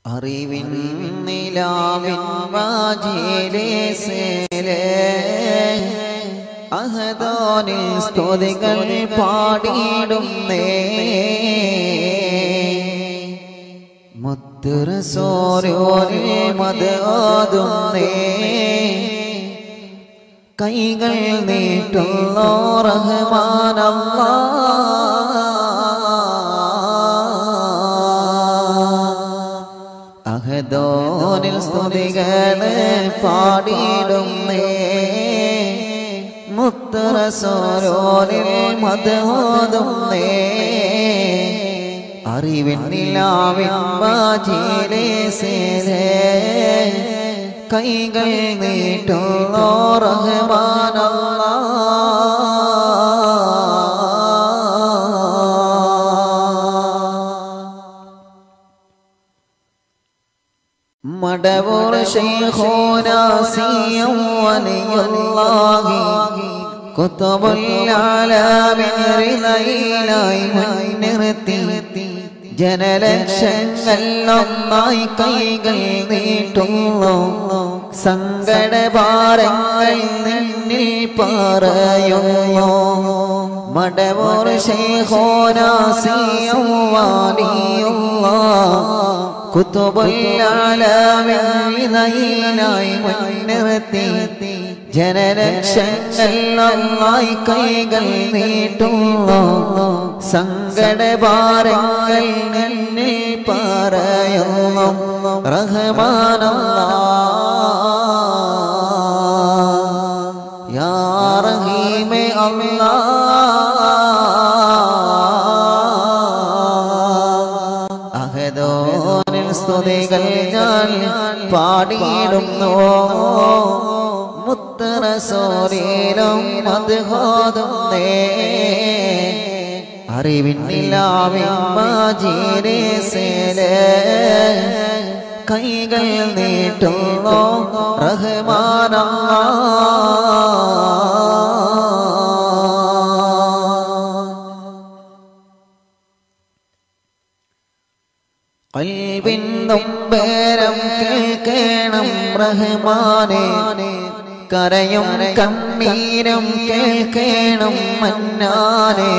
അറിവിൻ നിലാവിൻ വാജിലേസേലേ അഹദോനിൽ സ്തുതികൾ പാടിയിടുന്നേ മുത്തുറസോരോരിൽ മത് ഓതുന്നേ കൈകൾ നീട്ടുന്നോ റഹ്മാനല്ലാ അഹദോനിൽ സ്തുതികള് പാടിയിടുന്നേ മുത്തറസോരോനിൽ മതോതുന്നേ അറിവിൻ നിലാവിൻ വാജിലേ സേരേ കൈകൾ നീട്ടുന്നോ റഹ്മാനല്ലാ മടവൂർ ശൈഖോനാസിയം വലിയുള്ളാഹി കുത്തുബുല്ലാലമിനായി മുൻനിർത്തി ജനലക്ഷങ്ങൾ ഒന്നായി കൈകൾ നീട്ടുന്നു സങ്കടഭാരങ്ങൾ നിന്നിൽ പറയുന്നു മടവൂർ ശൈഖോനാസിയം വലിയുള്ളാഹി കുത്തുബുല്ലാലമിനായി മുൻനിർത്തി ജനരക്ഷങ്ങൾ ഒന്നായി കൈകൾ നീട്ടുന്നു സങ്കടഭാരങ്ങൾ നിന്നിൽ പറയുന്നു റഹ്മാനല്ലാ യാ റഹീമേ അല്ലാ അഹദോനിൽ സ്തുതികൾ ഞാൻ പാടിയിടുന്നു മുത്തറസോരീലും അത് ഹോതുന്നേ അറിവിൻ നിലാവിൻ മാജീരേ സേലേ കൈകൾ നീട്ടുന്നു റഹ്മാനല്ലാ കൽവിൻ നൊമ്പേരം കേൾക്കണം റഹ്മാനെ കരയും കണ്ണീരും കേൾക്കണം മന്നാനെ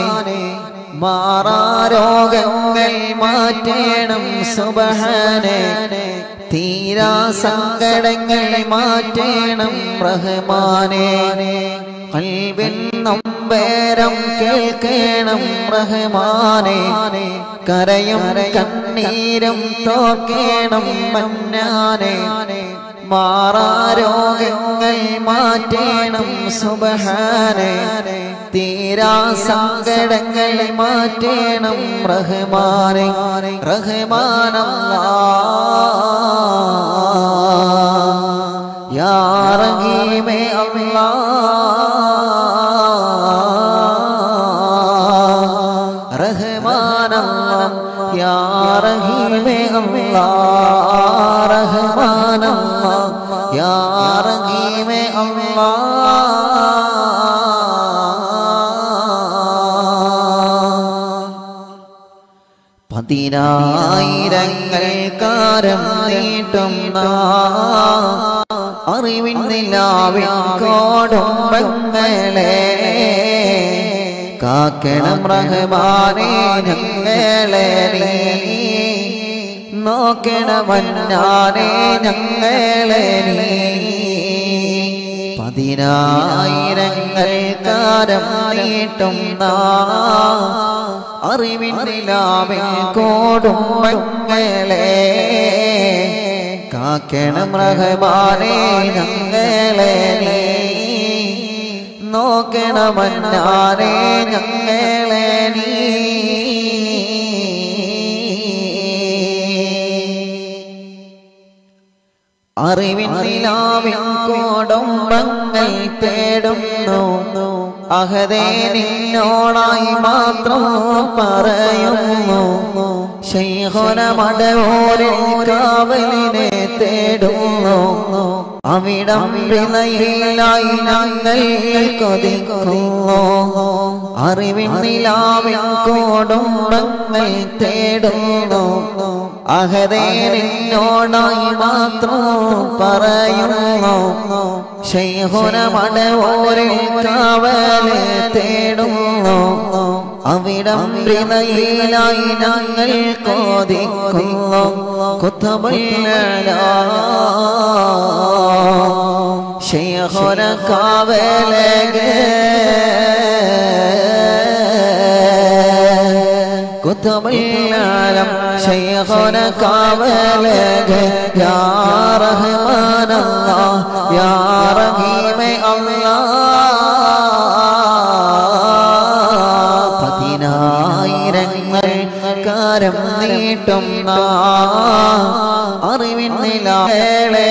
മാറാരോഗങ്ങൾ മാറ്റേണം സുബഹാനെ തീരാ സങ്കടങ്ങൾ മാറ്റേണം റഹ്മാനെ കൽവിൻ നൊമ്പേരം കേൾക്കണം റഹ്മാനെ കരയും കണ്ണീരും തോക്കേണം മന്നാനെ മാറാരോഗങ്ങൾ മാറ്റേണം സുബഹാനെ തീരാ സങ്കടങ്ങൾ മാറ്റേണം റഹ്മാനെ റഹ്മാനല്ലാ യാ റഹീമേ അല്ലാ റഹ്മാനല്ലാ യാ റഹീമേ അല്ലാ റഹ്മാനല്ലാ യാ റഹീമേ അല്ലാ പതിനായിരങ്ങൾ കാരം നീട്ടുന്ന അറിവിൻ നിലാവിൻ കോടുംബങ്ങളെ കാക്കണം റഹ്മാനെ ഞങ്ങളെ നീ നോക്കണമന്നാനെ ഞങ്ങളെ നീ പതിനായിരങ്ങൾ കാരം നീട്ടുന്ന അറിവിൻ നിലാവിൻ കോടുംബങ്ങളെ കാക്കണം റഹ്മാനെ ഞങ്ങളെ നീ നോക്കണമന്നാനെ ഞങ്ങളെ നീ അറിവിൻ നിലാവിൻ കോടുംബങ്ങൾ തേടുന്നു അഹദേ നിന്നോടായി മാത്രം പറയുന്നു ശൈഹോന മടവോരെ കാവലിനെ തേടുന്നു അവിടം വിളയിലായി ഞങ്ങൾ കൊതിക്കുന്നു അറിവിൻ നിലാവിൻ കോടുംബങ്ങൾ തേടുന്നു അഹദേ നിന്നോടായി മാത്രം പറയുന്നു ശൈഹുന മടവോരിൽ കാവല് തേടുന്നു അവിടം ഹൃദയിലായി ഞങ്ങൾ കോതിക്കുന്നു കുത്തബല്ല ശൈഹുന കാവലക كتب العالم شيخنا كاملك يا رحمن الله يا رحيم الله പതിനായിരങ്ങൾ കാരം നീട്ടും അറിവിൻ നിലേ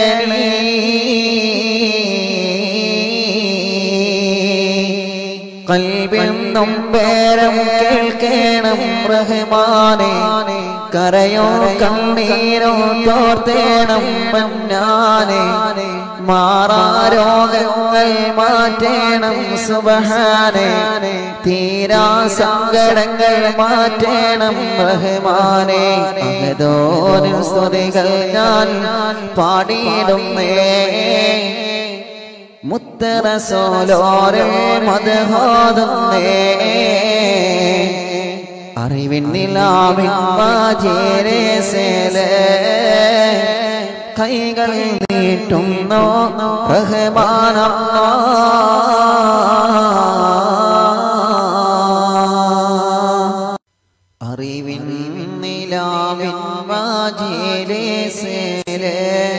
കൽവിൽ നൊമ്പേരം കേൾക്കണം റഹ്മാനെ കരയോ കണ്ണീരോ തോർത്തേണം മന്നാനെ മാറാരോഗങ്ങൾ മാറ്റേണം സുബഹാനെ തീരാ സങ്കടങ്ങൾ മാറ്റേണം റഹ്മാനെ അഹദോനിൽ സ്തുതികൾ ഞാൻ പാടിയിടുന്നേ മുത്തറസോലോരെ മതഹോതുന്നേ അറിവിൻ നിലാവിൻ വാചേരെ സേല കൈകൾ നീട്ടുന്നു റഹ്മാനല്ലാ അറിവിൻ നിലാവിൻ വാചേരെ സേല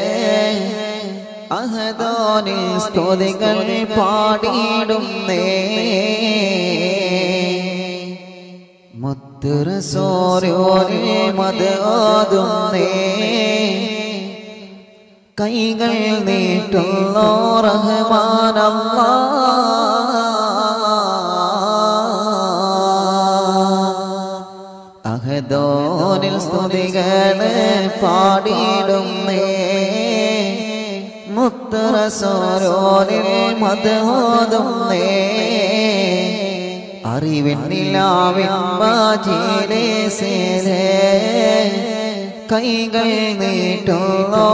അഹദോനിൽ സ്തുതികൾ പാടിയിടുന്നേ മുത്തുറസോരോനിൽ മതോതുന്നേ കൈകൾ നീട്ടുന്നു റഹ്മാനല്ലാ അഹദോനിൽ സ്തുതികള് പാടിയിടുന്നേ മുത്തറസോരോനിൽ മതോതുന്നേ അറിവിൻ നിലാവിൻ വാചിലേ സേലേ കൈകൾ നീട്ടുന്നു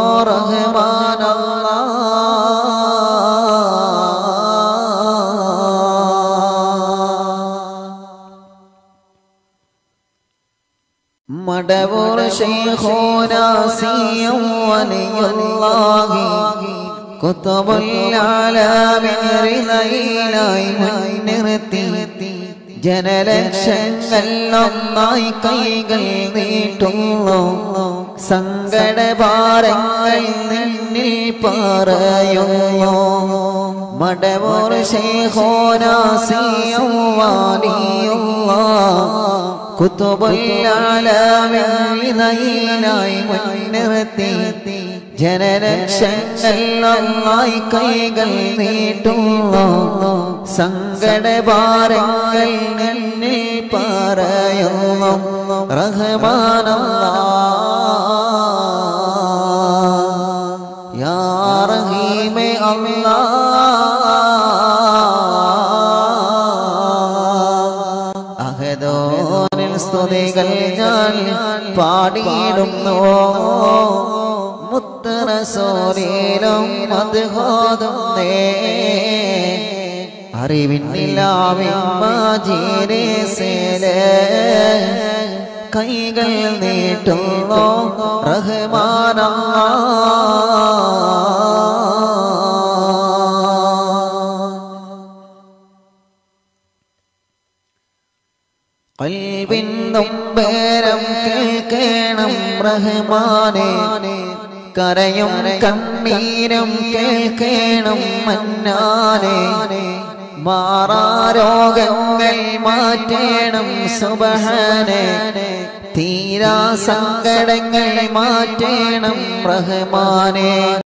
റഹ്മാനല്ലാ മടവൂർ ശൈഖോനാസിയം വലിയുള്ളാഹി കുത്തുബുല്ലാലമിറിനായി മുൻനിർത്തി ജനലക്ഷങ്ങൾ ഒന്നായി കൈകൾ നീട്ടുന്നു സങ്കടഭാരങ്ങൾ നിന്നിൽ പറയുന്നു മടവൂർ ശൈഖോനാസിയം വലിയുള്ളാഹി കുത്തുബല്ലാലമിനായി മുൻനിർത്തി ജനരക്ഷങ്ങൾ ഒന്നായി കൈകൾ നീട്ടുന്നു സങ്കടഭാരങ്ങൾ നിന്നിൽ പറയുന്നു റഹ്മാനല്ലാ യാ റഹീമേ അല്ലാ അഹദോനിൽ സ്തുതികൾ ഞാൻ പാടിയിടുന്നു മുത്തറസോരീലും അത് ഹോതുന്നേ അറിവിൻ നിലാവിൻ മാജീരേ സേല കൈകൾ നീട്ടുന്നു റഹ്മാനല്ലാ കൽവിൻ നൊമ്പേരം കേൾക്കണം റഹ്മാനെ കരയും കണ്ണീരും കേൾക്കണം മന്നാനെ മാറാരോഗങ്ങൾ മാറ്റേണം സുബഹനെ തീരാ സങ്കടങ്ങൾ മാറ്റേണം റഹ്മാനെ